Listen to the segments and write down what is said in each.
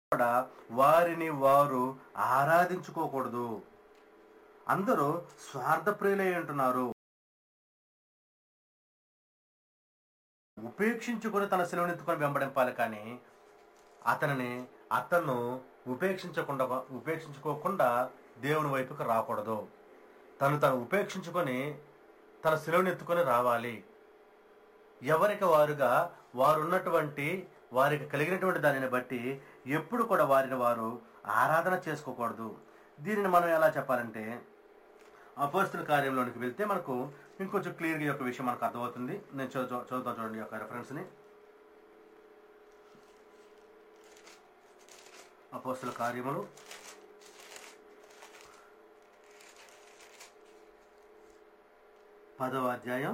కూడా వారిని వారు ఆరాధించుకోకూడదు అందరూ స్వార్థప్రియులై ఉంటున్నారు ఉపేక్షించుకొని తన సెలవునెత్తుకొని వెంబడింపాలి కానీ అతనిని అతను ఉపేక్షించకుండా ఉపేక్షించుకోకుండా దేవుని వైపుకి రాకూడదు తను తను ఉపేక్షించుకొని తన సెలవునెత్తుకొని రావాలి ఎవరికి వారుగా వారు ఉన్నటువంటి వారికి కలిగినటువంటి దానిని బట్టి ఎప్పుడు కూడా వారిని వారు ఆరాధన చేసుకోకూడదు దీనిని మనం ఎలా చెప్పాలంటే అపోస్తుల కార్యంలోనికి వెళ్తే మనకు ఇంకొంచెం క్లియర్గా ఈ యొక్క విషయం మనకు అర్థమవుతుంది నేను చదువు చదువుతాను చూడండి ఈ యొక్క రెఫరెన్స్ని అపోస్తుల కార్యములు పదవ అధ్యాయం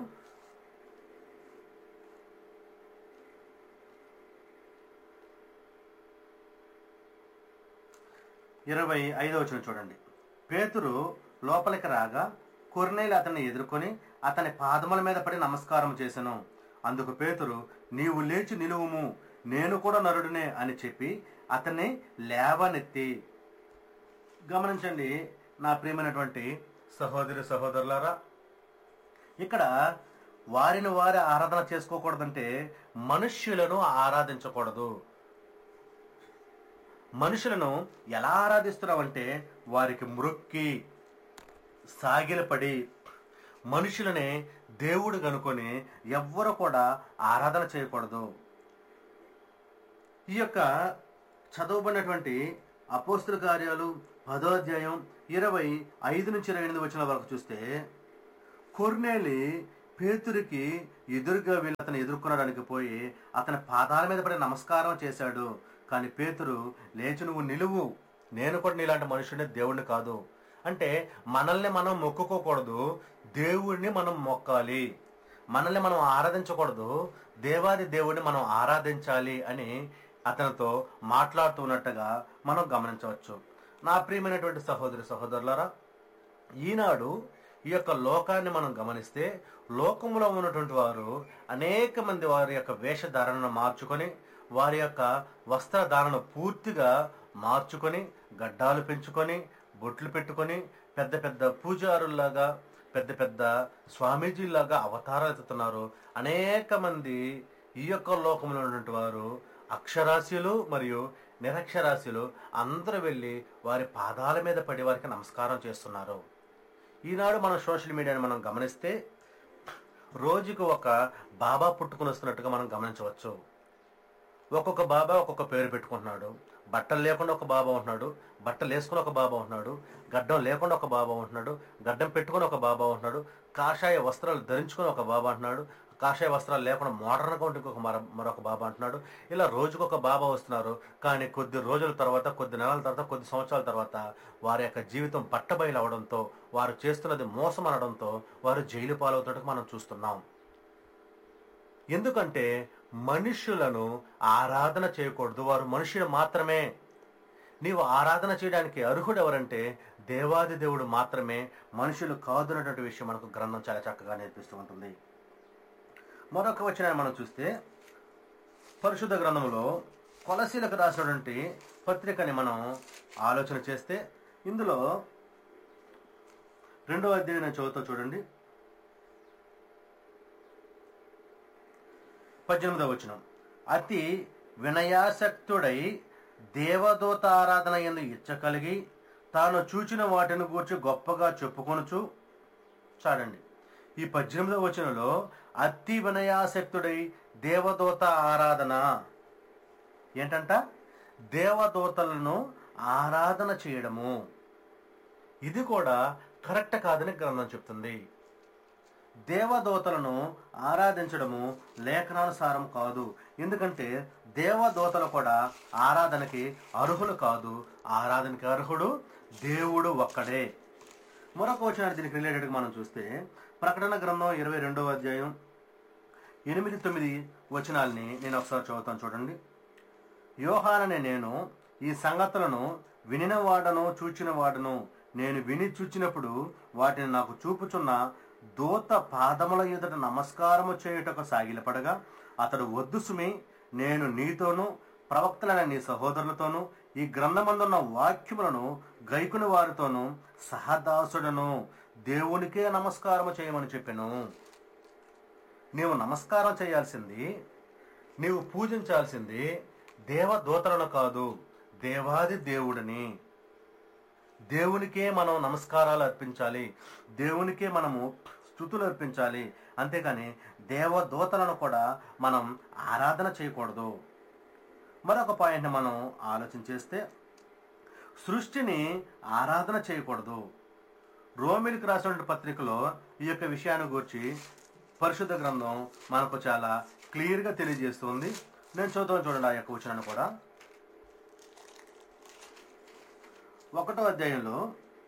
ఇరవై ఐదవ వచనం చూడండి పేతురు లోపలికి రాగా కొర్నేలు అతన్ని ఎదుర్కొని అతని పాదముల మీద పడి నమస్కారం చేసెను అందుకు పేతురు నీవు లేచి నిలువుము నేను కూడా నరుడినే అని చెప్పి అతన్ని లేవనెత్తి గమనించండి నా ప్రియమైనటువంటి సహోదరి సహోదరులారా ఇక్కడ వారిని వారి ఆరాధన చేసుకోకూడదంటే మనుష్యులను ఆరాధించకూడదు మనుషులను ఎలా ఆరాధిస్తున్నామంటే వారికి మృక్కి సాగిలపడి మనుషులనే దేవుడు కనుకొని ఎవ్వరు కూడా ఆరాధన చేయకూడదు ఈ యొక్క చదవబడినటువంటి అపోస్తుల కార్యాలు పదో అధ్యాయం ఇరవై ఐదు నుంచి ఇరవై ఎనిమిది వచ్చిన వరకు చూస్తే కొర్నేలి పేతురికి ఎదురుగా వెళ్ళి అతను ఎదుర్కొనడానికి పోయి అతని పాదాల మీద పడి నమస్కారం చేశాడు కానీ పేతురు లేచి నువ్వు నిలువు నేను కూడా నీలాంటి మనుషుడిని దేవుణ్ణి కాదు అంటే మనల్ని మనం మొక్కుకోకూడదు దేవుడిని మనం మొక్కాలి మనల్ని మనం ఆరాధించకూడదు దేవాది దేవుడిని మనం ఆరాధించాలి అని అతనితో మాట్లాడుతున్నట్టుగా మనం గమనించవచ్చు నా ప్రియమైనటువంటి సహోదరి సహోదరులారా ఈనాడు ఈ యొక్క లోకాన్ని మనం గమనిస్తే లోకంలో ఉన్నటువంటి వారు అనేక మంది వారి యొక్క వేషధారణను మార్చుకొని వారి యొక్క వస్త్రధారణ పూర్తిగా మార్చుకొని గడ్డాలు పెంచుకొని బొట్లు పెట్టుకొని పెద్ద పెద్ద పూజారుల్లాగా పెద్ద పెద్ద స్వామీజీలాగా అవతారాలు ఎత్తుతున్నారు అనేక మంది ఈ యొక్క లోకంలో ఉన్నటువంటి వారు అక్షరాస్యులు మరియు నిరక్షరాస్యులు అందరూ వెళ్ళి వారి పాదాల మీద పడి వారికి నమస్కారం చేస్తున్నారు ఈనాడు మన సోషల్ మీడియాని మనం గమనిస్తే రోజుకు ఒక బాబా పుట్టుకుని వస్తున్నట్టుగా మనం గమనించవచ్చు ఒక్కొక్క బాబా ఒక్కొక్క పేరు పెట్టుకుంటున్నాడు బట్టలు లేకుండా ఒక బాబా ఉంటున్నాడు బట్టలు వేసుకుని ఒక బాబా ఉంటున్నాడు గడ్డం లేకుండా ఒక బాబా ఉంటున్నాడు గడ్డం పెట్టుకుని ఒక బాబా ఉంటున్నాడు కాషాయ వస్త్రాలు ధరించుకుని ఒక బాబా అంటున్నాడు కాషాయ వస్త్రాలు లేకుండా మోడర్న్గా ఉంటే ఇంకొక మరో మరొక బాబా అంటున్నాడు ఇలా రోజుకొక బాబా వస్తున్నారు కానీ కొద్ది రోజుల తర్వాత కొద్ది నెలల తర్వాత కొద్ది సంవత్సరాల తర్వాత వారి యొక్క జీవితం పట్టబయలు అవడంతో వారు చేస్తున్నది మోసం అనడంతో వారు జైలు పాలవుతున్నట్టు మనం చూస్తున్నాం ఎందుకంటే మనుష్యులను ఆరాధన చేయకూడదు వారు మనుషులు మాత్రమే నీవు ఆరాధన చేయడానికి అర్హుడు ఎవరంటే దేవాది దేవుడు మాత్రమే మనుషులు కాదునటువంటి విషయం మనకు గ్రంథం చాలా చక్కగా నేర్పిస్తూ ఉంటుంది మరొక వచనాన్ని మనం చూస్తే పరిశుద్ధ గ్రంథంలో కొలసీలకు రాసినటువంటి పత్రికని మనం ఆలోచన చేస్తే ఇందులో రెండో అధ్యాయం నేను చదువుతా చూడండి పద్దెనిమిదవ వచనం అతి వినయాసక్తుడై దేవదూత ఆరాధన ఎందు ఇచ్చ కలిగి తాను చూచిన వాటిని గూర్చి గొప్పగా చెప్పుకొనుచు చాడండి ఈ పద్దెనిమిదవ వచనంలో అతి వినయాసక్తుడై దేవదూత ఆరాధన ఏంటంట దేవదూతలను ఆరాధన చేయడము ఇది కూడా కరెక్ట్ కాదని గ్రంథం చెప్తుంది దేవదూతలను ఆరాధించడము లేఖనానుసారం కాదు ఎందుకంటే దేవదూతలు కూడా ఆరాధనకి అర్హులు కాదు ఆరాధనకి అర్హుడు దేవుడు ఒక్కడే మరొక వచనాన్ని దీనికి రిలేటెడ్గా మనం చూస్తే ప్రకటన గ్రంథం ఇరవై రెండవ అధ్యాయం ఎనిమిది తొమ్మిది వచనాల్ని నేను ఒకసారి చదువుతాను చూడండి యోహాననే నేను ఈ సంగతులను వినినవాడను చూచినవాడను నేను విని చూచినప్పుడు వాటిని నాకు చూపుచున్న దూత పాదముల ఎదుట నమస్కారము చేయుటకు సాగిలపడగా అతడు వద్దు సుమి నేను నీతోనూ ప్రవక్తలైన నీ సహోదరులతోనూ ఈ గ్రంథమందున్న వాక్యములను గైకుని వారితోనూ సహదాసుడను దేవునికే నమస్కారము చేయమని చెప్పాను నీవు నమస్కారం చేయాల్సింది నీవు పూజించాల్సింది దేవదూతలను కాదు దేవాది దేవుడిని దేవునికే మనం నమస్కారాలు అర్పించాలి దేవునికే మనము స్థుతులు అర్పించాలి అంతేకాని దేవదూతలను కూడా మనం ఆరాధన చేయకూడదు మరొక పాయింట్ని మనం ఆలోచన చేస్తే సృష్టిని ఆరాధన చేయకూడదు రోమిలికి రాసిన పత్రికలో ఈ యొక్క విషయాన్ని గురించి పరిశుద్ధ గ్రంథం మనకు చాలా క్లియర్గా తెలియజేస్తుంది నేను చదువుతాను చూడండి ఆ యొక్క వచనాన్ని కూడా ఒకటో అధ్యాయంలో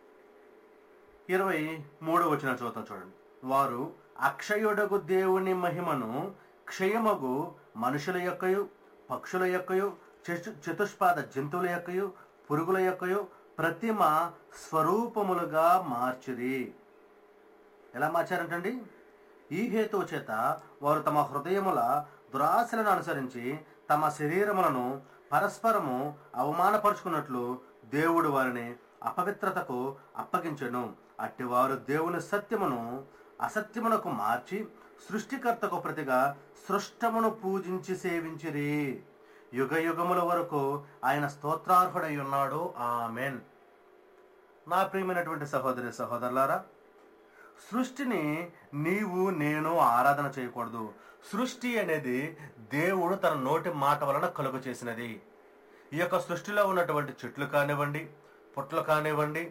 ఇరవై మూడో వచ్చిన చదువుతాం చూడండి వారు అక్షయుడగు దేవుని మహిమను క్షయమగు మనుషుల యొక్కయు పక్షుల యొక్కయు చతు- చతుష్పాద జంతువుల యొక్కయు పురుగుల యొక్కయు ప్రతిమ స్వరూపములుగా మార్చిరి ఎలా మార్చారంటండి ఈ హేతువు చేత వారు తమ హృదయముల దురాశలను అనుసరించి తమ శరీరములను పరస్పరము అవమానపరుచుకున్నట్లు దేవుడు వారిని అపవిత్రతకు అప్పగించెను అట్టివారు దేవుని సత్యమును అసత్యమునకు మార్చి సృష్టికర్తకు ప్రతిగా సృష్టమును పూజించి సేవించిరి యుగ యుగముల వరకు ఆయన స్తోత్రార్హుడై ఉన్నాడు ఆమెన్ నా ప్రియమైనటువంటి సహోదరి సహోదరులారా సృష్టిని నీవు నేను ఆరాధన చేయకూడదు సృష్టి అనేది దేవుడు తన నోటి మాట వలన కలుగు చేసినది ఈ యొక్క సృష్టిలో ఉన్నటువంటి చెట్లు కానివ్వండి పుట్లు కానివ్వండి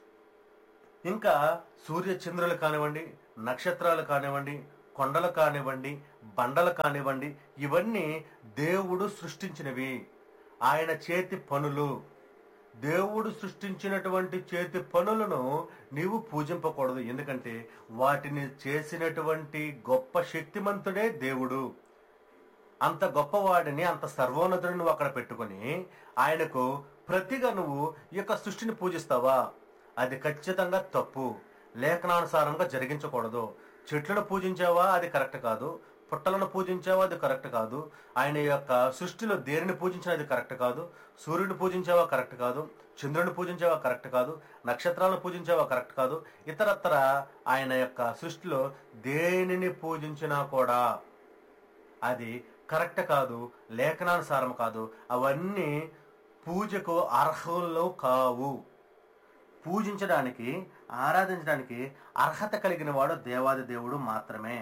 ఇంకా సూర్య చంద్రులు కానివ్వండి నక్షత్రాలు కానివ్వండి కొండలు కానివ్వండి బండలు కానివ్వండి ఇవన్నీ దేవుడు సృష్టించినవి ఆయన చేతి పనులు దేవుడు సృష్టించినటువంటి చేతి పనులను నీవు పూజింపకూడదు ఎందుకంటే వాటిని చేసినటువంటి గొప్ప శక్తిమంతుడే దేవుడు అంత గొప్పవాడిని అంత సర్వోన్నతుడిని నువ్వు అక్కడ పెట్టుకొని ఆయనకు ప్రతిగా నువ్వు ఈ యొక్క సృష్టిని పూజిస్తావా అది ఖచ్చితంగా తప్పు లేఖనానుసారంగా జరిగించకూడదు చెట్లను పూజించావా అది కరెక్ట్ కాదు పుట్టలను పూజించావా అది కరెక్ట్ కాదు ఆయన యొక్క సృష్టిలో దేనిని పూజించినా అది కరెక్ట్ కాదు సూర్యుని పూజించావా కరెక్ట్ కాదు చంద్రుని పూజించావా కరెక్ట్ కాదు నక్షత్రాలను పూజించావా కరెక్ట్ కాదు ఇతరత్ర ఆయన యొక్క సృష్టిలో దేనిని పూజించినా కూడా అది కరెక్ట్ కాదు లేఖనానుసారం కాదు అవన్నీ పూజకు అర్హులు కావు పూజించడానికి ఆరాధించడానికి అర్హత కలిగిన వాడు దేవాది దేవుడు మాత్రమే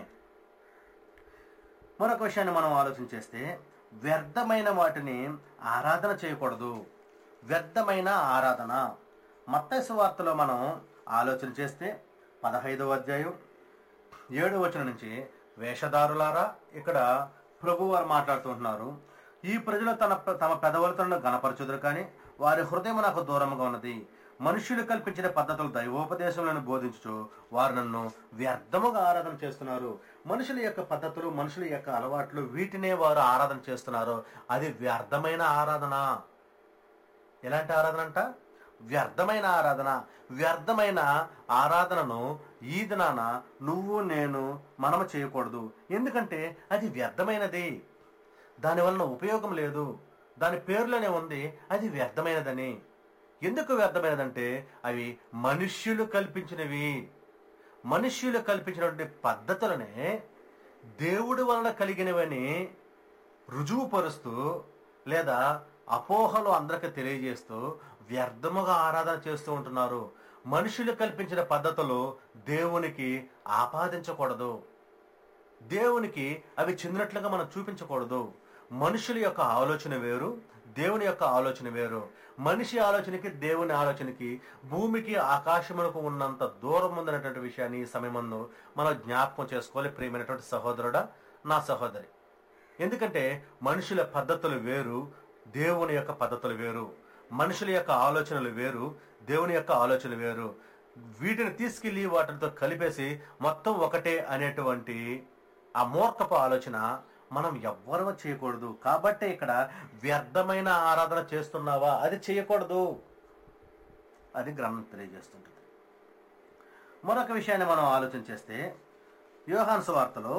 మరొక విషయాన్ని మనం ఆలోచన చేస్తే వ్యర్థమైన వాటిని ఆరాధన చేయకూడదు వ్యర్థమైన ఆరాధన మత్తైసు వార్తలో మనం ఆలోచన చేస్తే పదహైదవ అధ్యాయం ఏడు వచనం నుంచి వేషధారులారా ఇక్కడ ప్రభు వారు మాట్లాడుతుంటున్నారు ఈ ప్రజలు తన తమ పెదవులతో గణపరచుదురు కానీ వారి హృదయం నాకు దూరంగా ఉన్నది మనుష్యులు కల్పించిన పద్ధతులు దైవోపదేశములను బోధించుచు వారు నన్ను వ్యర్థముగా ఆరాధన చేస్తున్నారు మనుషుల యొక్క పద్ధతులు మనుషుల యొక్క అలవాట్లు వీటినే వారు ఆరాధన చేస్తున్నారు అది వ్యర్థమైన ఆరాధన ఎలాంటి ఆరాధన అంట వ్యర్థమైన ఆరాధన వ్యర్థమైన ఆరాధనను ఈ దినాన నువ్వు నేను మనము చేయకూడదు ఎందుకంటే అది వ్యర్థమైనది దానివలన ఉపయోగం లేదు దాని పేరులోనే ఉంది అది వ్యర్థమైనదని ఎందుకు వ్యర్థమైనదంటే అవి మనుష్యులు కల్పించినవి మనుష్యులు కల్పించినటువంటి పద్ధతులనే దేవుడి వలన కలిగినవని రుజువుపరుస్తూ లేదా అపోహలు అందరికి తెలియజేస్తూ వ్యర్థముగా ఆరాధన చేస్తూ ఉంటున్నారు మనుషులు కల్పించిన పద్ధతులు దేవునికి ఆపాదించకూడదు దేవునికి అవి చెందినట్లుగా మనం చూపించకూడదు మనుషుల యొక్క ఆలోచన వేరు దేవుని యొక్క ఆలోచన వేరు మనిషి ఆలోచనకి దేవుని ఆలోచనకి భూమికి ఆకాశమునకు ఉన్నంత దూరం ఉందనేటువంటి విషయాన్ని ఈ సమయమందు మనం జ్ఞాపకం చేసుకోవాలి ప్రియమైనటువంటి సహోదరుడా నా సహోదరి ఎందుకంటే మనుషుల పద్ధతులు వేరు దేవుని యొక్క పద్ధతులు వేరు మనుషుల యొక్క ఆలోచనలు వేరు దేవుని యొక్క ఆలోచనలు వేరు వీటిని తీసుకెళ్లి వాటితో కలిపేసి మొత్తం ఒకటే అనేటువంటి ఆ మూర్ఖపు ఆలోచన మనం ఎవ్వరూ చేయకూడదు కాబట్టి ఇక్కడ వ్యర్థమైన ఆరాధన చేస్తున్నావా అది చేయకూడదు అది గ్రంథం తెలియజేస్తుంటుంది మరొక విషయాన్ని మనం ఆలోచన చేస్తే యోహాన్ సువార్తలో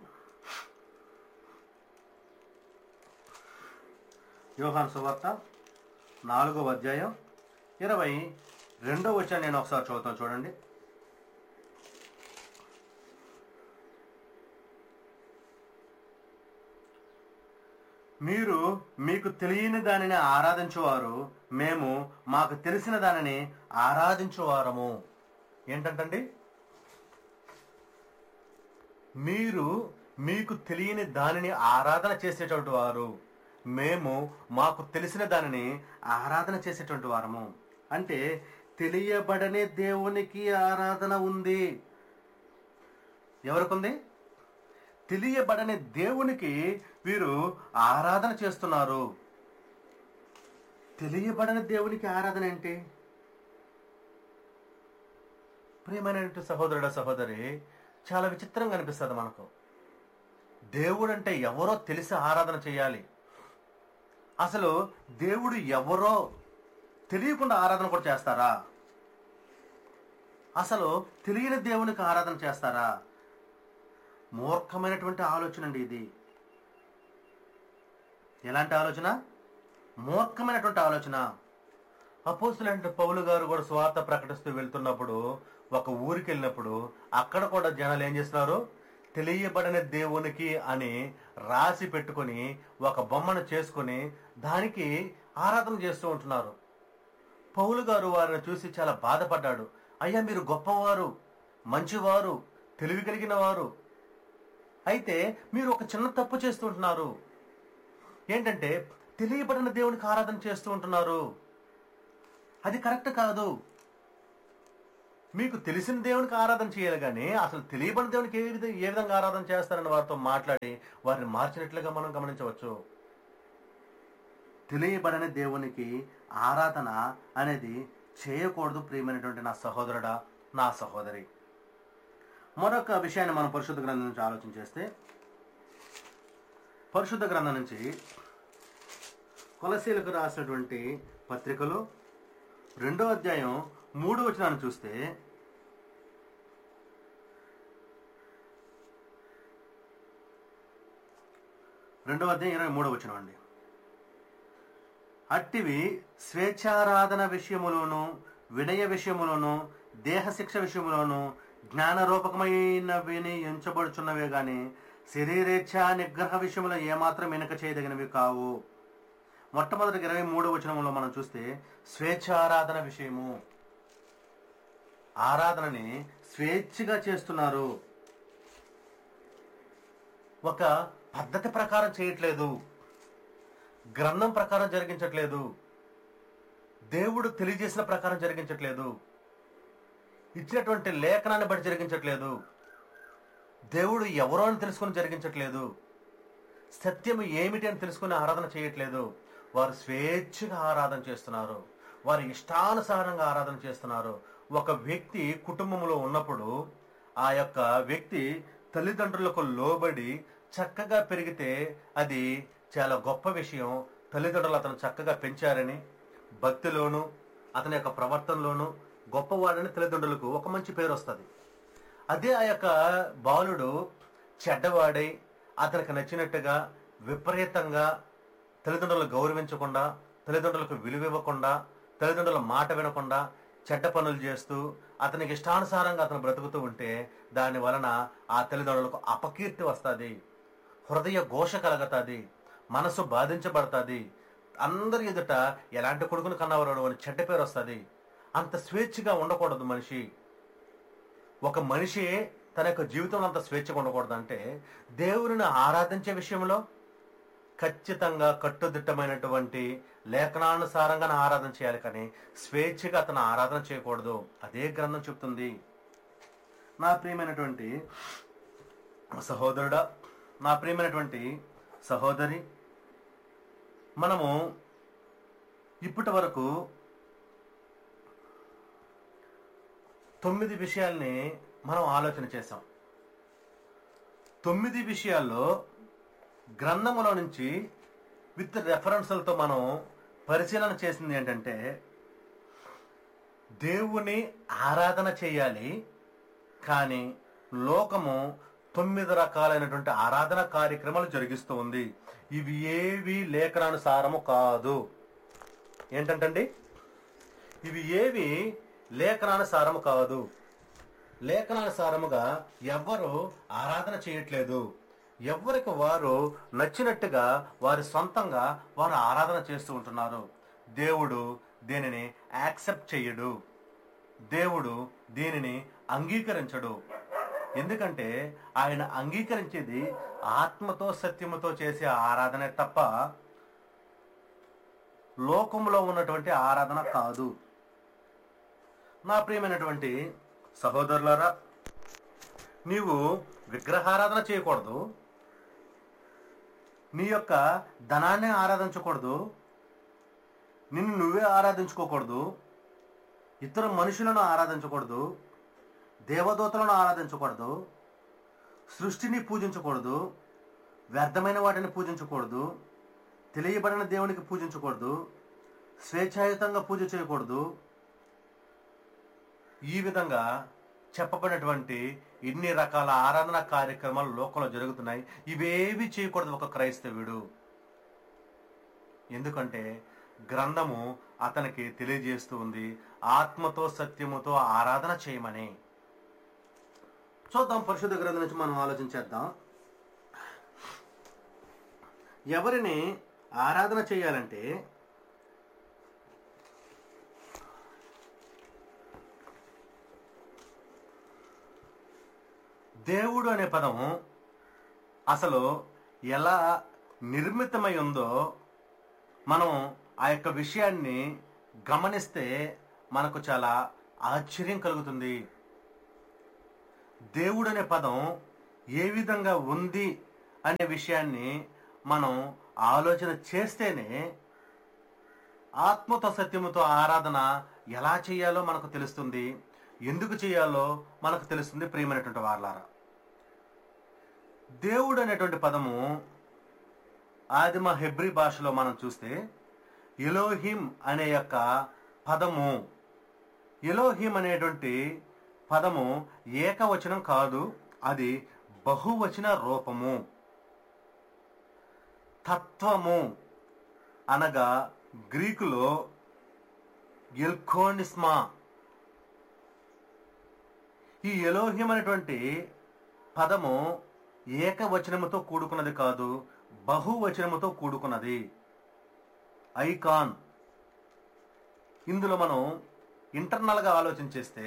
యోహాన్ సువార్త నాలుగవ అధ్యాయం ఇరవై రెండవ వచ్చాను నేను ఒకసారి చదువుతాను చూడండి మీరు మీకు తెలియని దానిని ఆరాధించువారు మేము మాకు తెలిసిన దానిని ఆరాధించువారము ఏంటంటండి మీరు మీకు తెలియని దానిని ఆరాధన చేసేటువంటి వారు మేము మాకు తెలిసిన దానిని ఆరాధన చేసేటువంటి వారము అంటే తెలియబడని దేవునికి ఆరాధన ఉంది ఎవరికుంది తెలియబడని దేవునికి వీరు ఆరాధన చేస్తున్నారు తెలియబడని దేవునికి ఆరాధన ఏంటి ప్రియమైనటువంటి సహోదరుడ సహోదరి చాలా విచిత్రంగా అనిపిస్తుంది మనకు దేవుడు అంటే ఎవరో తెలిసి ఆరాధన చేయాలి అసలు దేవుడు ఎవరో తెలియకుండా ఆరాధన కూడా చేస్తారా అసలు తెలియని దేవునికి ఆరాధన చేస్తారా మూర్ఖమైనటువంటి ఆలోచన అండి ఇది ఎలాంటి ఆలోచన మూర్ఖమైనటువంటి ఆలోచన అపోస్తులంటే పౌలు గారు కూడా స్వార్థ ప్రకటిస్తూ వెళ్తున్నప్పుడు ఒక ఊరికి వెళ్ళినప్పుడు అక్కడ కూడా జనాలు ఏం చేస్తున్నారు తెలియబడని దేవునికి అని రాసి పెట్టుకొని ఒక బొమ్మను చేసుకొని దానికి ఆరాధన చేస్తూ ఉంటున్నారు పౌలు గారు వారిని చూసి చాలా బాధపడ్డాడు అయ్యా మీరు గొప్పవారు మంచివారు తెలివి కలిగిన వారు అయితే మీరు ఒక చిన్న తప్పు చేస్తూ ఉంటున్నారు ఏంటంటే తెలియబడిన దేవునికి ఆరాధన చేస్తూ ఉంటున్నారు అది కరెక్ట్ కాదు మీకు తెలిసిన దేవునికి ఆరాధన చేయాలి కానీ అసలు తెలియబడిన దేవునికి ఏ విధంగా ఏ విధంగా ఆరాధన చేస్తారని వారితో మాట్లాడి వారిని మార్చినట్లుగా మనం గమనించవచ్చు తెలియబడని దేవునికి ఆరాధన అనేది చేయకూడదు ప్రియమైనటువంటి నా సహోదరుడా నా సహోదరి మరొక విషయాన్ని మనం పరిశుద్ధ గ్రంథం నుంచి ఆలోచన చేస్తే పరిశుద్ధ గ్రంథం నుంచి కొలసీలకు రాసినటువంటి పత్రికలు రెండో అధ్యాయం మూడు వచనాన్ని చూస్తే రెండో అధ్యాయం ఇరవై మూడో వచనం అండి అట్టివి స్వేచ్ఛారాధన విషయములోను వినయ విషయములోను దేహశిక్ష విషయములోను జ్ఞానరూపకమైనవిని ఎంచబడుచున్నవే గాని శరీరేచ్ఛ నిగ్రహ విషయంలో ఏమాత్రం వెనుక చేయదగినవి కావు మొట్టమొదటి ఇరవై మూడో వచనంలో మనం చూస్తే స్వేచ్ఛారాధన విషయము ఆరాధనని స్వేచ్ఛగా చేస్తున్నారు ఒక పద్ధతి ప్రకారం చేయట్లేదు గ్రంథం ప్రకారం జరిగించట్లేదు దేవుడు తెలియజేసిన ప్రకారం జరిగించట్లేదు ఇచ్చినటువంటి లేఖనాన్ని బట్టి జరిగించట్లేదు దేవుడు ఎవరో అని తెలుసుకొని జరిగించట్లేదు సత్యం ఏమిటి అని తెలుసుకుని ఆరాధన చేయట్లేదు వారు స్వేచ్ఛగా ఆరాధన చేస్తున్నారు వారి ఇష్టానుసారంగా ఆరాధన చేస్తున్నారు ఒక వ్యక్తి కుటుంబంలో ఉన్నప్పుడు ఆ యొక్క వ్యక్తి తల్లిదండ్రులకు లోబడి చక్కగా పెరిగితే అది చాలా గొప్ప విషయం తల్లిదండ్రులు అతను చక్కగా పెంచారని భక్తిలోను అతని యొక్క ప్రవర్తనలోను గొప్పవాడని తల్లిదండ్రులకు ఒక మంచి పేరు వస్తుంది అదే ఆ యొక్క బాలుడు చెడ్డవాడై అతనికి నచ్చినట్టుగా విపరీతంగా తల్లిదండ్రులు గౌరవించకుండా తల్లిదండ్రులకు విలువ ఇవ్వకుండా తల్లిదండ్రుల మాట వినకుండా చెడ్డ పనులు చేస్తూ అతనికి ఇష్టానుసారంగా అతను బ్రతుకుతూ ఉంటే దాని వలన ఆ తల్లిదండ్రులకు అపకీర్తి వస్తుంది హృదయ ఘోష కలగతాది మనసు బాధించబడుతుంది అందరి ఎదుట ఎలాంటి కొడుకును కన్నవరాడు అని చెడ్డ పేరు వస్తుంది అంత స్వేచ్ఛగా ఉండకూడదు మనిషి ఒక మనిషి తన యొక్క జీవితంలో అంత స్వేచ్ఛగా ఉండకూడదు అంటే దేవుడిని ఆరాధించే విషయంలో ఖచ్చితంగా కట్టుదిట్టమైనటువంటి లేఖనానుసారంగా ఆరాధన చేయాలి కానీ స్వేచ్ఛగా అతను ఆరాధన చేయకూడదు అదే గ్రంథం చెప్తుంది నా ప్రియమైనటువంటి సహోదరుడా నా ప్రియమైనటువంటి సహోదరి మనము ఇప్పటి వరకు తొమ్మిది విషయాల్ని మనం ఆలోచన చేసాం తొమ్మిది విషయాల్లో గ్రంథములో నుంచి విత్ రెఫరెన్స్లతో మనం పరిశీలన చేసింది ఏంటంటే దేవుని ఆరాధన చేయాలి కానీ లోకము తొమ్మిది రకాలైనటువంటి ఆరాధన కార్యక్రమాలు జరిగిస్తూ ఉంది ఇవి ఏవి లేఖనానుసారము కాదు ఏంటంటండి ఇవి ఏవి లేఖనానుసారము కాదు లేఖనానుసారముగా ఎవ్వరు ఆరాధన చేయట్లేదు ఎవరికి వారు నచ్చినట్టుగా వారి సొంతంగా వారు ఆరాధన చేస్తూ ఉంటున్నారు దేవుడు దీనిని యాక్సెప్ట్ చెయ్యడు దేవుడు దీనిని అంగీకరించడు ఎందుకంటే ఆయన అంగీకరించేది ఆత్మతో సత్యముతో చేసే ఆరాధనే తప్ప లోకంలో ఉన్నటువంటి ఆరాధన కాదు నా ప్రియమైనటువంటి సహోదరులారా నీవు విగ్రహారాధన చేయకూడదు నీ యొక్క ధనాన్ని ఆరాధించకూడదు నిన్ను నువ్వే ఆరాధించుకోకూడదు ఇతర మనుషులను ఆరాధించకూడదు దేవదూతలను ఆరాధించకూడదు సృష్టిని పూజించకూడదు వ్యర్థమైన వాటిని పూజించకూడదు తెలియబడిన దేవునికి పూజించకూడదు స్వేచ్ఛాయుతంగా పూజ చేయకూడదు ఈ విధంగా చెప్పబడినటువంటి ఇన్ని రకాల ఆరాధన కార్యక్రమాలు లోకంలో జరుగుతున్నాయి ఇవేవి చేయకూడదు ఒక క్రైస్తవుడు ఎందుకంటే గ్రంథము అతనికి తెలియజేస్తూ ఉంది ఆత్మతో సత్యముతో ఆరాధన చేయమని చూద్దాం పరిశుద్ధ గ్రంథం నుంచి మనం ఆలోచించేద్దాం ఎవరిని ఆరాధన చేయాలంటే దేవుడు అనే పదం అసలు ఎలా నిర్మితమై ఉందో మనం ఆ యొక్క విషయాన్ని గమనిస్తే మనకు చాలా ఆశ్చర్యం కలుగుతుంది దేవుడు అనే పదం ఏ విధంగా ఉంది అనే విషయాన్ని మనం ఆలోచన చేస్తేనే ఆత్మతో సత్యముతో ఆరాధన ఎలా చేయాలో మనకు తెలుస్తుంది ఎందుకు చేయాలో మనకు తెలుస్తుంది ప్రియమైనటువంటి వార్లారా దేవుడు అనేటువంటి పదము ఆదిమ హెబ్రి భాషలో మనం చూస్తే ఎలోహిం అనే యొక్క పదము ఎలోహిం అనేటువంటి పదము ఏకవచనం కాదు అది బహువచన రూపము తత్వము అనగా గ్రీకులో ఎల్కోనిస్మా ఈ ఎలోహిం అనేటువంటి పదము ఏకవచనముతో కూడుకున్నది కాదు బహువచనముతో కూడుకున్నది ఐకాన్ ఇందులో మనం ఇంటర్నల్గా ఆలోచన చేస్తే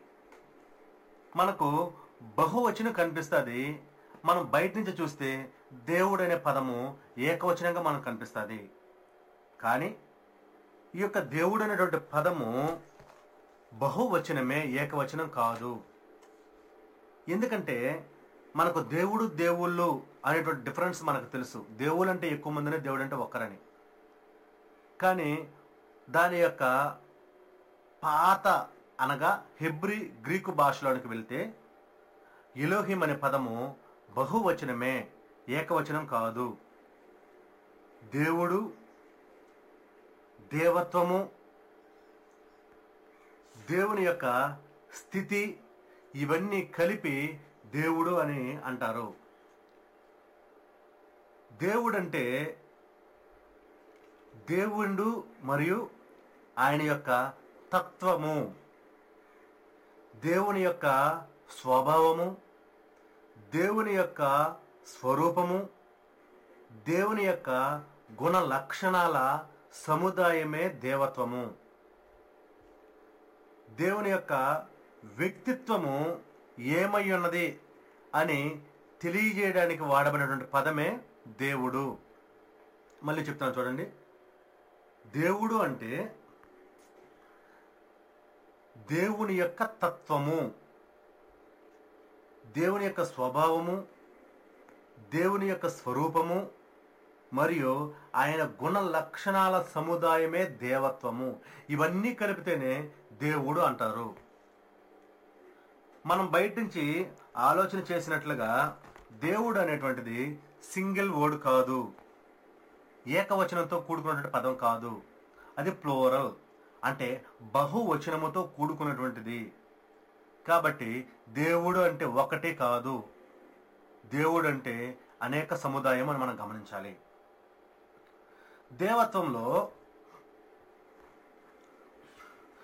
మనకు బహువచనం కనిపిస్తుంది మనం బయట నుంచి చూస్తే దేవుడు అనే పదము ఏకవచనంగా మనకు కనిపిస్తుంది కానీ ఈ యొక్క దేవుడు అనేటువంటి పదము బహువచనమే ఏకవచనం కాదు ఎందుకంటే మనకు దేవుడు దేవుళ్ళు అనేటువంటి డిఫరెన్స్ మనకు తెలుసు దేవుళ్ళు అంటే ఎక్కువ మందినే దేవుడు అంటే ఒక్కరని కానీ దాని యొక్క పాత అనగా హెబ్రి గ్రీకు భాషలోనికి వెళ్తే ఎలోహిం అనే పదము బహువచనమే ఏకవచనం కాదు దేవుడు దేవత్వము దేవుని యొక్క స్థితి ఇవన్నీ కలిపి దేవుడు అని అంటారు దేవుడంటే దేవుడు మరియు ఆయన యొక్క తత్వము దేవుని యొక్క స్వభావము దేవుని యొక్క స్వరూపము దేవుని యొక్క గుణ లక్షణాల సముదాయమే దేవత్వము దేవుని యొక్క వ్యక్తిత్వము ఏమై ఉన్నది అని తెలియజేయడానికి వాడబడినటువంటి పదమే దేవుడు మళ్ళీ చెప్తాను చూడండి దేవుడు అంటే దేవుని యొక్క తత్వము దేవుని యొక్క స్వభావము దేవుని యొక్క స్వరూపము మరియు ఆయన గుణ లక్షణాల సముదాయమే దేవత్వము ఇవన్నీ కలిపితేనే దేవుడు అంటారు మనం బయట నుంచి ఆలోచన చేసినట్లుగా దేవుడు అనేటువంటిది సింగిల్ వర్డ్ కాదు ఏకవచనంతో కూడుకున్నటువంటి పదం కాదు అది ప్లోరల్ అంటే బహువచనముతో కూడుకున్నటువంటిది కాబట్టి దేవుడు అంటే ఒకటి కాదు దేవుడు అంటే అనేక సముదాయం అని మనం గమనించాలి దేవత్వంలో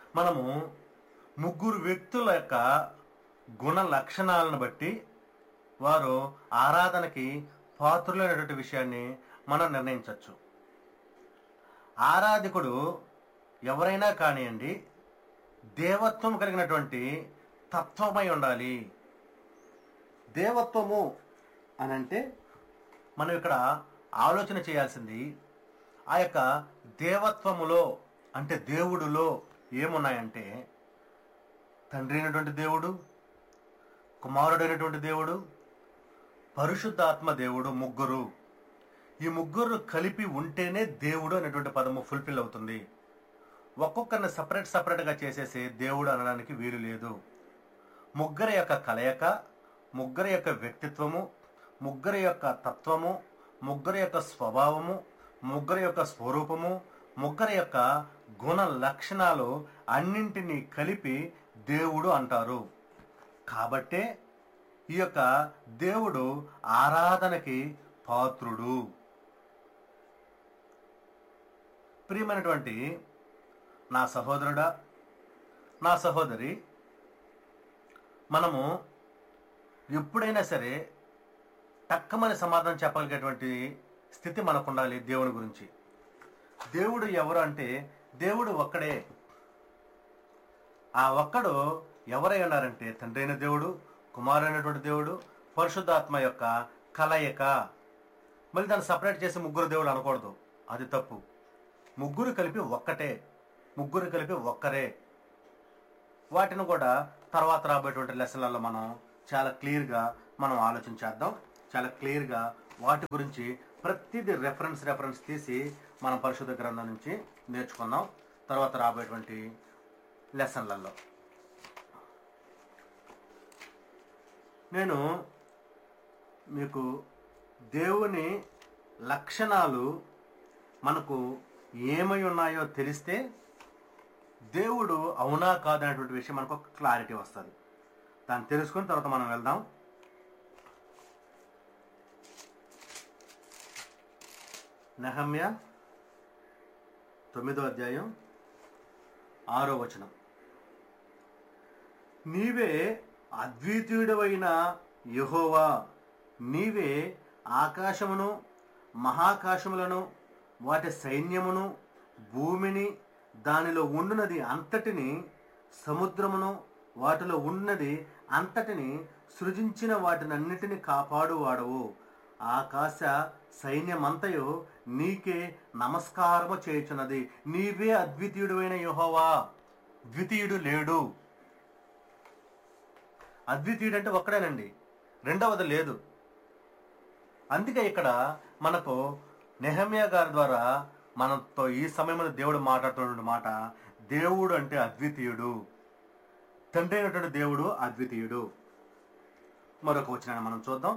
మనము ముగ్గురు వ్యక్తుల యొక్క గుణ లక్షణాలను బట్టి వారు ఆరాధనకి పాత్రులైనటువంటి విషయాన్ని మనం నిర్ణయించవచ్చు ఆరాధకుడు ఎవరైనా కానివ్వండి దేవత్వం కలిగినటువంటి తత్వమై ఉండాలి దేవత్వము అని అంటే మనం ఇక్కడ ఆలోచన చేయాల్సింది ఆ యొక్క దేవత్వములో అంటే దేవుడులో ఏమున్నాయంటే తండ్రి అయినటువంటి దేవుడు కుమారుడైనటువంటి దేవుడు పరిశుద్ధాత్మ దేవుడు ముగ్గురు ఈ ముగ్గురు కలిపి ఉంటేనే దేవుడు అనేటువంటి పదము ఫుల్ఫిల్ అవుతుంది ఒక్కొక్కరిని సపరేట్ సపరేట్గా చేసేసి దేవుడు అనడానికి వీలు లేదు ముగ్గురి యొక్క కలయిక ముగ్గురి యొక్క వ్యక్తిత్వము ముగ్గురి యొక్క తత్వము ముగ్గురి యొక్క స్వభావము ముగ్గురి యొక్క స్వరూపము ముగ్గురి యొక్క గుణ లక్షణాలు అన్నింటినీ కలిపి దేవుడు అంటారు కాబట్టే ఈ యొక్క దేవుడు ఆరాధనకి పాత్రుడు ప్రియమైనటువంటి నా సహోదరుడా నా సహోదరి మనము ఎప్పుడైనా సరే టక్కమని సమాధానం చెప్పగలిగేటువంటి స్థితి మనకు ఉండాలి దేవుని గురించి దేవుడు ఎవరు అంటే దేవుడు ఒక్కడే ఆ ఒక్కడు ఎవరై ఉన్నారంటే తండ్రి అయిన దేవుడు కుమారైనటువంటి దేవుడు పరిశుద్ధాత్మ యొక్క కలయిక మళ్ళీ దాన్ని సపరేట్ చేసి ముగ్గురు దేవుడు అనకూడదు అది తప్పు ముగ్గురు కలిపి ఒక్కటే ముగ్గురు కలిపి ఒక్కరే వాటిని కూడా తర్వాత రాబోయేటువంటి లెసన్లలో మనం చాలా క్లియర్గా మనం ఆలోచించేద్దాం చాలా క్లియర్గా వాటి గురించి ప్రతిదీ రెఫరెన్స్ రెఫరెన్స్ తీసి మనం పరిశుద్ధ గ్రంథం నుంచి నేర్చుకుందాం తర్వాత రాబోయేటువంటి లెసన్లలో నేను మీకు దేవుని లక్షణాలు మనకు ఏమై ఉన్నాయో తెలిస్తే దేవుడు అవునా కాదనేటువంటి విషయం మనకు ఒక క్లారిటీ వస్తుంది దాన్ని తెలుసుకుని తర్వాత మనం వెళ్దాం నెహమ్య తొమ్మిదో అధ్యాయం ఆరో వచనం నీవే అద్వితీయుడవైన యెహోవా నీవే ఆకాశమును మహాకాశములను వాటి సైన్యమును భూమిని దానిలో ఉండునది అంతటిని సముద్రమును వాటిలో ఉన్నది అంతటిని సృజించిన వాటినన్నిటిని కాపాడువాడవు ఆకాశ సైన్యమంతయు నీకే నమస్కారము చేయుచున్నది నీవే అద్వితీయుడైన యెహోవా ద్వితీయుడు లేడు అద్వితీయుడు అంటే ఒక్కడేనండి రెండవది లేదు అందుకే ఇక్కడ మనకు నెహమ్యా గారి ద్వారా మనతో ఈ సమయంలో దేవుడు మాట్లాడుతున్న మాట దేవుడు అంటే అద్వితీయుడు తండ్రి అయినటువంటి దేవుడు అద్వితీయుడు మరొక వచ్చిన మనం చూద్దాం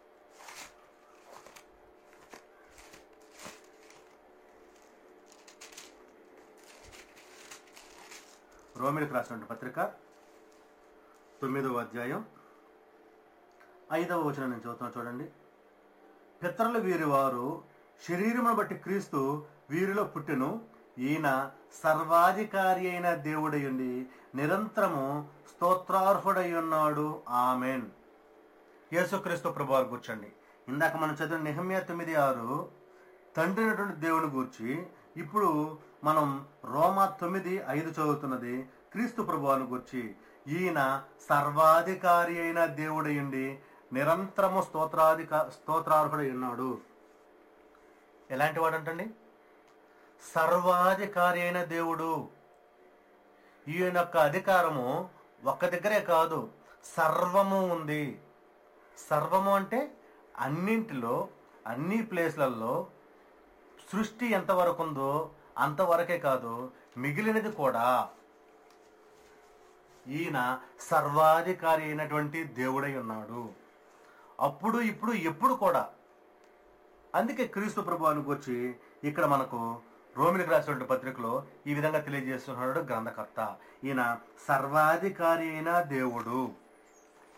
రోమిలకు రాసినటువంటి పత్రిక తొమ్మిదవ అధ్యాయం ఐదవ వచనం నేను చదువుతున్నా చూడండి పితరుల వీరి వారు శరీరమును బట్టి క్రీస్తు వీరిలో పుట్టెను ఈయన సర్వాధికారి అయిన దేవుడయుండి నిరంతరము స్తోత్రార్హుడై ఉన్నాడు ఆమెన్ యేసుక్రీస్తు ప్రభువారు కూర్చోండి ఇందాక మనం చదివిన నిహమ్య తొమ్మిది ఆరు తండ్రి అయినటువంటి దేవుని గూర్చి ఇప్పుడు మనం రోమా తొమ్మిది ఐదు చదువుతున్నది క్రీస్తు ప్రభువాను గూర్చి ఈయన సర్వాధికారి అయిన దేవుడయుండి నిరంతరము స్తోత్రాధిక స్తోత్రార్హుడై ఉన్నాడు ఎలాంటి వాడు అంటండి సర్వాధికారి అయిన దేవుడు ఈయన యొక్క అధికారము ఒక్క దగ్గరే కాదు సర్వము ఉంది సర్వము అంటే అన్నింటిలో అన్ని ప్లేస్లలో సృష్టి ఎంతవరకు ఉందో అంతవరకే కాదు మిగిలినది కూడా ఈయన సర్వాధికారి అయినటువంటి దేవుడై ఉన్నాడు అప్పుడు ఇప్పుడు ఎప్పుడు కూడా అందుకే క్రీస్తు ప్రభువానికి వచ్చి ఇక్కడ మనకు రోమిలకు రాసినటువంటి పత్రికలో ఈ విధంగా తెలియజేస్తున్నాడు గ్రంథకర్త ఈయన సర్వాధికారి అయిన దేవుడు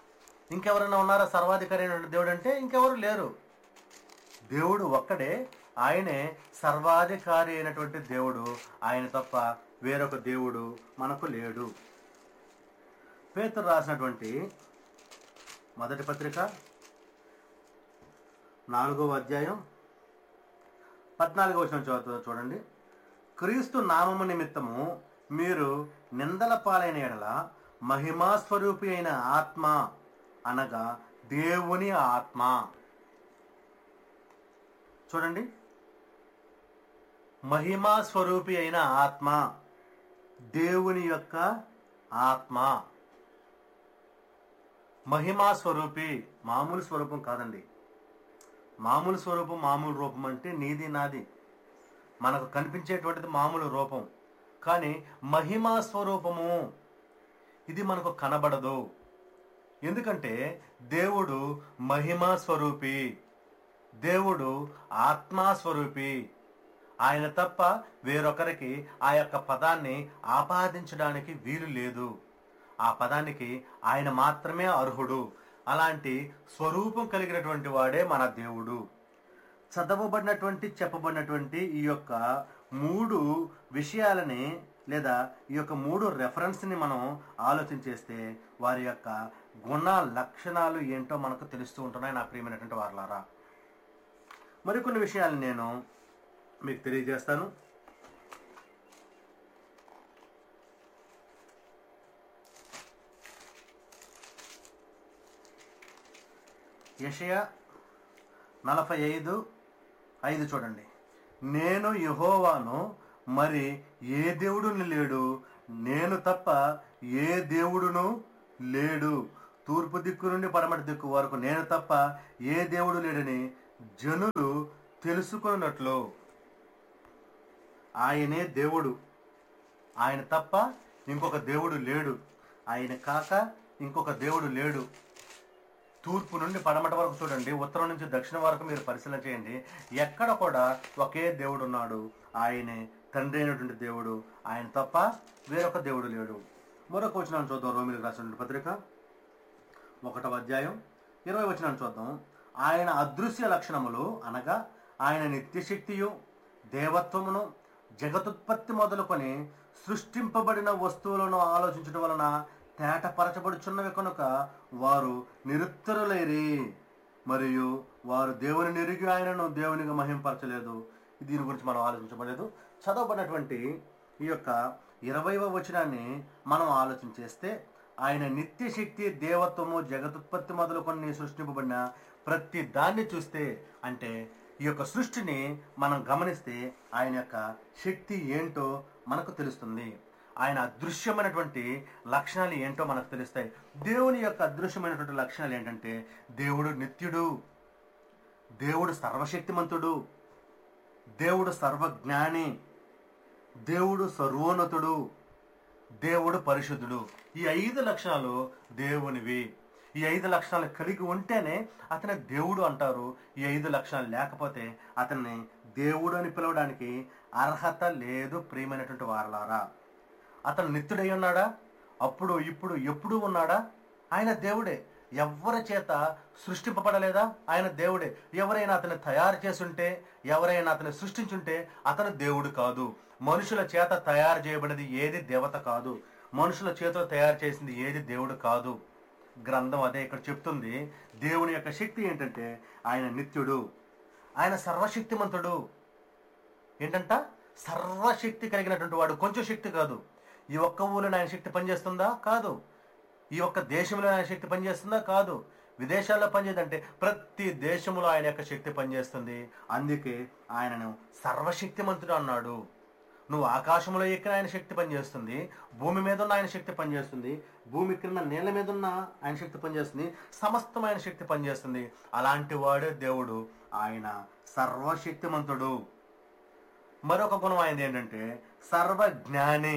ఇంకెవరైనా ఉన్నారా సర్వాధికారి అయిన దేవుడు అంటే ఇంకెవరు లేరు దేవుడు ఒక్కడే ఆయనే సర్వాధికారి అయినటువంటి దేవుడు ఆయన తప్ప వేరొక దేవుడు మనకు లేడు పేతురు రాసినటువంటి మొదటి పత్రిక నాలుగవ అధ్యాయం పద్నాలుగవ వచనం చదువుతా చూడండి క్రీస్తు నామము నిమిత్తము మీరు నిందల పాలైన ఎడల మహిమా స్వరూపి అయిన ఆత్మ అనగా దేవుని ఆత్మ చూడండి మహిమా స్వరూపి అయిన ఆత్మ దేవుని యొక్క ఆత్మ మహిమా స్వరూపి మామూలు స్వరూపం కాదండి మామూలు స్వరూపం మామూలు రూపం అంటే నీది నాది మనకు కనిపించేటువంటిది మామూలు రూపం కానీ మహిమా స్వరూపము ఇది మనకు కనబడదు ఎందుకంటే దేవుడు మహిమా స్వరూపి దేవుడు ఆత్మా స్వరూపి ఆయన తప్ప వేరొకరికి ఆ యొక్క పదాన్ని ఆపాదించడానికి వీలు లేదు ఆ పదానికి ఆయన మాత్రమే అర్హుడు అలాంటి స్వరూపం కలిగినటువంటి వాడే మన దేవుడు చదవబడినటువంటి చెప్పబడినటువంటి ఈ యొక్క మూడు విషయాలని లేదా ఈ యొక్క మూడు రెఫరెన్స్ని మనం ఆలోచన చేస్తే వారి యొక్క గుణ లక్షణాలు ఏంటో మనకు తెలుస్తూ ఉంటున్నాయి నా ప్రియమైనటువంటి వారలారా మరికొన్ని విషయాలు నేను మీకు తెలియజేస్తాను యషయ నలభై ఐదు ఐదు చూడండి నేను యహోవాను మరి ఏ దేవుడుని లేడు నేను తప్ప ఏ దేవుడును లేడు తూర్పు దిక్కు నుండి పడమటి దిక్కు వరకు నేను తప్ప ఏ దేవుడు లేడని జనులు తెలుసుకున్నట్లు ఆయనే దేవుడు ఆయన తప్ప ఇంకొక దేవుడు లేడు ఆయన కాక ఇంకొక దేవుడు లేడు తూర్పు నుండి పడమట వరకు చూడండి ఉత్తరం నుంచి దక్షిణం వరకు మీరు పరిశీలన చేయండి ఎక్కడ కూడా ఒకే దేవుడు ఉన్నాడు ఆయనే తండ్రి అయినటువంటి దేవుడు ఆయన తప్ప వేరొక దేవుడు లేడు మరొక వచనాన్ని చూద్దాం రోమిలకు రాసినటువంటి పత్రిక ఒకటవ అధ్యాయం ఇరవై వచనాన్ని చూద్దాం ఆయన అదృశ్య లక్షణములు అనగా ఆయన నిత్యశక్తియు దేవత్వమును జగతుత్పత్తి మొదలుకొని సృష్టింపబడిన వస్తువులను ఆలోచించడం వలన తేటపరచబడుచున్నవి కనుక వారు నిరుత్తరులైరి మరియు వారు దేవుని నిరిగి ఆయనను దేవునిగా మహింపరచలేదు దీని గురించి మనం ఆలోచించబడలేదు చదవబడినటువంటి ఈ యొక్క ఇరవైవ వచనాన్ని మనం ఆలోచన చేస్తే ఆయన నిత్యశక్తి దేవత్వము జగదుత్పత్తి మొదలుకొని సృష్టింపబడిన ప్రతి దాన్ని చూస్తే అంటే ఈ యొక్క సృష్టిని మనం గమనిస్తే ఆయన యొక్క శక్తి ఏంటో మనకు తెలుస్తుంది ఆయన అదృశ్యమైనటువంటి లక్షణాలు ఏంటో మనకు తెలుస్తాయి దేవుని యొక్క అదృశ్యమైనటువంటి లక్షణాలు ఏంటంటే దేవుడు నిత్యుడు దేవుడు సర్వశక్తిమంతుడు దేవుడు సర్వజ్ఞాని దేవుడు సర్వోన్నతుడు దేవుడు పరిశుద్ధుడు ఈ ఐదు లక్షణాలు దేవునివి ఈ ఐదు లక్షణాలు కలిగి ఉంటేనే అతని దేవుడు అంటారు ఈ ఐదు లక్షణాలు లేకపోతే అతన్ని దేవుడు అని పిలవడానికి అర్హత లేదు ప్రియమైనటువంటి వారలారా అతను నిత్యుడై ఉన్నాడా అప్పుడు ఇప్పుడు ఎప్పుడు ఉన్నాడా ఆయన దేవుడే ఎవరి చేత సృష్టింపబడలేదా ఆయన దేవుడే ఎవరైనా అతన్ని తయారు చేసుంటే ఎవరైనా అతన్ని సృష్టించుంటే అతను దేవుడు కాదు మనుషుల చేత తయారు చేయబడినది ఏది దేవత కాదు మనుషుల చేతిలో తయారు చేసింది ఏది దేవుడు కాదు గ్రంథం అదే ఇక్కడ చెప్తుంది దేవుని యొక్క శక్తి ఏంటంటే ఆయన నిత్యుడు ఆయన సర్వశక్తిమంతుడు ఏంటంట సర్వశక్తి కలిగినటువంటి వాడు కొంచెం శక్తి కాదు ఈ ఒక్క ఊళ్ళో ఆయన శక్తి పనిచేస్తుందా కాదు ఈ ఒక్క దేశంలో ఆయన శక్తి పనిచేస్తుందా కాదు విదేశాల్లో పనిచేయదంటే ప్రతి దేశంలో ఆయన యొక్క శక్తి పనిచేస్తుంది అందుకే ఆయనను సర్వశక్తిమంతుడు అన్నాడు నువ్వు ఆకాశంలో ఎక్కిన ఆయన శక్తి పనిచేస్తుంది భూమి మీద ఉన్న ఆయన శక్తి పనిచేస్తుంది భూమి క్రింద నేల మీద ఉన్న ఆయన శక్తి పనిచేస్తుంది సమస్తం ఆయన శక్తి పనిచేస్తుంది అలాంటి వాడే దేవుడు ఆయన సర్వశక్తిమంతుడు మరొక గుణం ఆయనది ఏంటంటే సర్వజ్ఞాని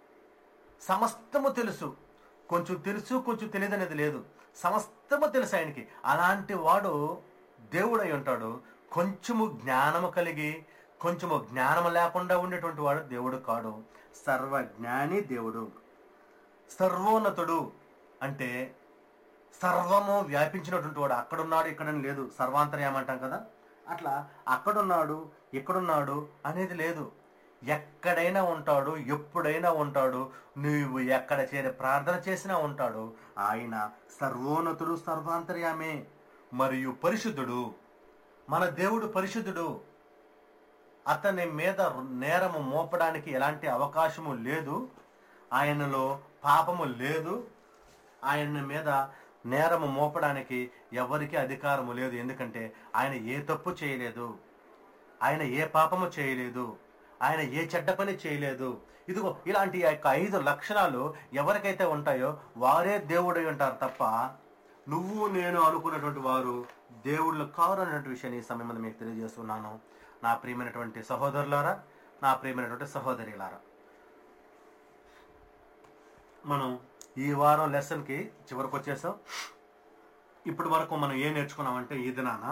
సమస్తము తెలుసు కొంచెం తెలుసు కొంచెం తెలియదు అనేది లేదు సమస్తము తెలుసు ఆయనకి అలాంటి వాడు దేవుడై ఉంటాడు కొంచెము జ్ఞానము కలిగి కొంచెము జ్ఞానము లేకుండా ఉండేటువంటి వాడు దేవుడు కాడు సర్వజ్ఞాని దేవుడు సర్వోన్నతుడు అంటే సర్వము వ్యాపించినటువంటి వాడు అక్కడున్నాడు ఇక్కడని లేదు సర్వాంతర్యామ అంటాం కదా అట్లా అక్కడున్నాడు ఎక్కడున్నాడు అనేది లేదు ఎక్కడైనా ఉంటాడు ఎప్పుడైనా ఉంటాడు నువ్వు ఎక్కడ చేరి ప్రార్థన చేసినా ఉంటాడు ఆయన సర్వోన్నతుడు సర్వాంతర్యామే మరియు పరిశుద్ధుడు మన దేవుడు పరిశుద్ధుడు అతని మీద నేరము మోపడానికి ఎలాంటి అవకాశము లేదు ఆయనలో పాపము లేదు ఆయన మీద నేరము మోపడానికి ఎవరికి అధికారము లేదు ఎందుకంటే ఆయన ఏ తప్పు చేయలేదు ఆయన ఏ పాపము చేయలేదు ఆయన ఏ చెడ్డ పని చేయలేదు ఇదిగో ఇలాంటి యొక్క ఐదు లక్షణాలు ఎవరికైతే ఉంటాయో వారే దేవుడై ఉంటారు తప్ప నువ్వు నేను అనుకున్నటువంటి వారు దేవుళ్ళు కారు అనేటువంటి విషయాన్ని ఈ సమయం మీకు తెలియజేస్తున్నాను నా ప్రియమైనటువంటి సహోదరులారా నా ప్రియమైనటువంటి సహోదరులారా మనం ఈ వారం లెసన్కి చివరికి వచ్చేసాం ఇప్పటి వరకు మనం ఏం నేర్చుకున్నామంటే ఈ దినాన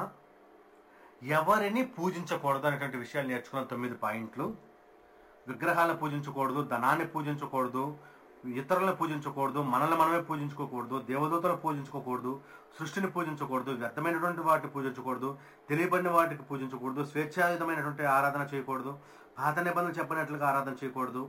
ఎవరిని పూజించకూడదు అనేటువంటి విషయాలు నేర్చుకున్న తొమ్మిది పాయింట్లు విగ్రహాలను పూజించకూడదు ధనాన్ని పూజించకూడదు ఇతరులను పూజించకూడదు మనల్ని మనమే పూజించుకోకూడదు దేవదూతలను పూజించుకోకూడదు సృష్టిని పూజించకూడదు వ్యర్థమైనటువంటి వాటిని పూజించకూడదు తెలియబడిన వాటికి పూజించకూడదు స్వేచ్ఛాయుతమైనటువంటి ఆరాధన చేయకూడదు పాత నిబంధనలు చెప్పినట్లుగా ఆరాధన చేయకూడదు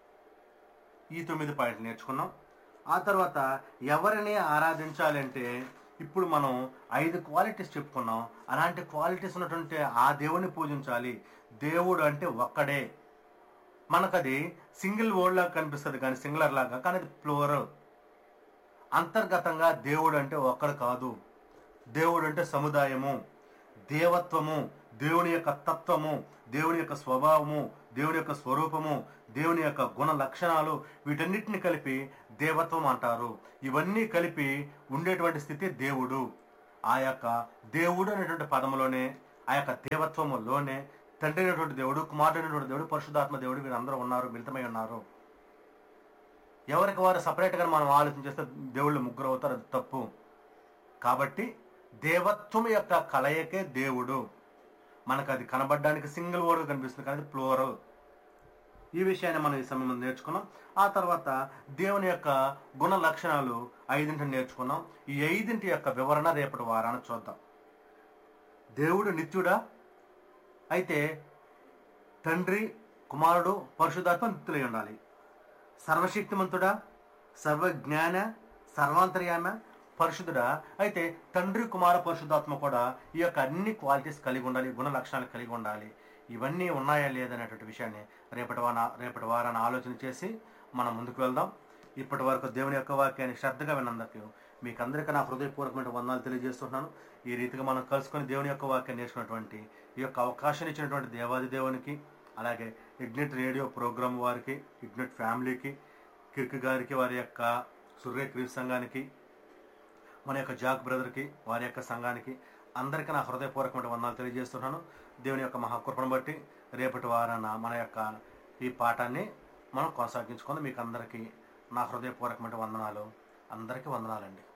ఈ తొమ్మిది పాయింట్లు నేర్చుకున్నాం ఆ తర్వాత ఎవరిని ఆరాధించాలంటే ఇప్పుడు మనం ఐదు క్వాలిటీస్ చెప్పుకున్నాం అలాంటి క్వాలిటీస్ ఉన్నటువంటి ఆ దేవుడిని పూజించాలి దేవుడు అంటే ఒక్కడే మనకది సింగిల్ వర్డ్ లాగా కనిపిస్తుంది కానీ సింగులర్ లాగా కానీ అది ప్లోరల్ అంతర్గతంగా దేవుడు అంటే ఒక్కడు కాదు దేవుడు అంటే సముదాయము దేవత్వము దేవుని యొక్క తత్వము దేవుని యొక్క స్వభావము దేవుని యొక్క స్వరూపము దేవుని యొక్క గుణ లక్షణాలు వీటన్నిటిని కలిపి దేవత్వం అంటారు ఇవన్నీ కలిపి ఉండేటువంటి స్థితి దేవుడు ఆ యొక్క దేవుడు అనేటువంటి పదములోనే ఆ యొక్క దేవత్వములోనే తండ్రి అయినటువంటి దేవుడు కుమారుడు అయినటువంటి దేవుడు పరిశుద్ధాత్మ దేవుడు వీరందరూ ఉన్నారు మిళితమై ఉన్నారు ఎవరికి వారు సపరేట్గా మనం ఆలోచన చేస్తే దేవుళ్ళు ముగ్గురు అవుతారు అది తప్పు కాబట్టి దేవత్వం యొక్క కలయికే దేవుడు మనకు అది కనబడడానికి సింగిల్ వర్డ్ కనిపిస్తుంది కానీ ప్లోరల్ ఈ విషయాన్ని మనం ఈ సమయంలో నేర్చుకున్నాం ఆ తర్వాత దేవుని యొక్క గుణ లక్షణాలు ఐదింటిని నేర్చుకున్నాం ఈ ఐదింటి యొక్క వివరణ రేపటి వారాన చూద్దాం దేవుడు నిత్యుడా అయితే తండ్రి కుమారుడు పరిశుద్ధాత్మ నిత్యులై ఉండాలి సర్వశక్తిమంతుడా సర్వజ్ఞాన సర్వాంతర్యామ పరిశుద్ధుడా అయితే తండ్రి కుమార పరిశుద్ధాత్మ కూడా ఈ యొక్క అన్ని క్వాలిటీస్ కలిగి ఉండాలి గుణ లక్షణాలు కలిగి ఉండాలి ఇవన్నీ ఉన్నాయా లేదనేటువంటి విషయాన్ని రేపటి వాన రేపటి వారాన్ని ఆలోచన చేసి మనం ముందుకు వెళ్దాం ఇప్పటి వరకు దేవుని యొక్క వాక్యాన్ని శ్రద్ధగా విన్నందుకు మీకు అందరికీ నా హృదయపూర్వకమైన వందనాలు తెలియజేస్తున్నాను ఈ రీతిగా మనం కలుసుకొని దేవుని యొక్క వాక్యాన్ని నేర్చుకున్నటువంటి ఈ యొక్క అవకాశాన్ని ఇచ్చినటువంటి దేవాది దేవునికి అలాగే ఇగ్నెట్ రేడియో ప్రోగ్రామ్ వారికి ఇగ్నెట్ ఫ్యామిలీకి కిర్క్ గారికి వారి యొక్క సూర్య క్రీస్ సంఘానికి మన యొక్క జాక్ బ్రదర్కి వారి యొక్క సంఘానికి అందరికీ నా హృదయపూర్వకమైన వందనాలు తెలియజేస్తున్నాను దేవుని యొక్క మహాకృపను బట్టి రేపటి వారాన మన యొక్క ఈ పాఠాన్ని మనం కొనసాగించుకొని మీకు అందరికీ నా హృదయపూర్వకమైన వందనాలు అందరికీ వందనాలండి